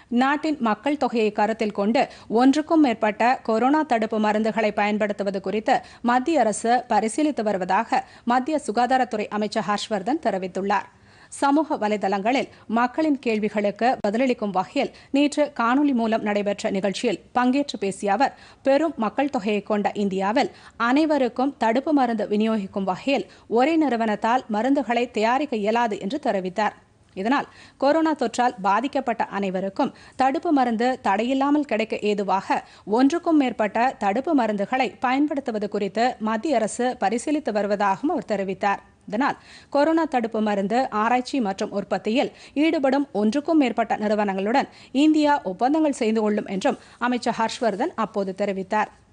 நாட்டின் மக்கள் தொகையை கருத்தில் கொண்டு ஒன்றுக்கும் மேற்பட்ட கொரோனா தடுப்பு மருந்துகளை பயன்படுத்துவது குறித்து மத்திய அரசு பரிசீலித்து வருவதாக மத்திய சுகாதாரத்துறை அமைச்சர் ஹர்ஷ்வர்தன் தெரிவித்துள்ளார் சமூக வலைதளங்களில் மக்களின் கேள்விகளுக்கு பதிலளிக்கும் வகையில் நேற்று காணொலி மூலம் நடைபெற்ற நிகழ்ச்சியில் பங்கேற்று பேசிய அவர் பெரும் மக்கள் தொகையை கொண்ட இந்தியாவில் அனைவருக்கும் தடுப்பு மருந்து விநியோகிக்கும் வகையில் ஒரே நிறுவனத்தால் மருந்துகளை தயாரிக்க இயலாது என்று தெரிவித்தார் இதனால் கொரோனா தொற்றால் பாதிக்கப்பட்ட அனைவருக்கும் தடுப்பு மருந்து தடையில்லாமல் கிடைக்க ஏதுவாக ஒன்றுக்கும் மேற்பட்ட தடுப்பு மருந்துகளை பயன்படுத்துவது குறித்து மத்திய அரசு பரிசீலித்து வருவதாகவும் அவர் தெரிவித்தார் இதனால் கொரோனா தடுப்பு மருந்து ஆராய்ச்சி மற்றும் உற்பத்தியில் ஈடுபடும் ஒன்றுக்கும் மேற்பட்ட நிறுவனங்களுடன் இந்தியா ஒப்பந்தங்கள் செய்து கொள்ளும் என்றும் அமைச்சர் ஹர்ஷ்வர்தன் அப்போது தெரிவித்தார்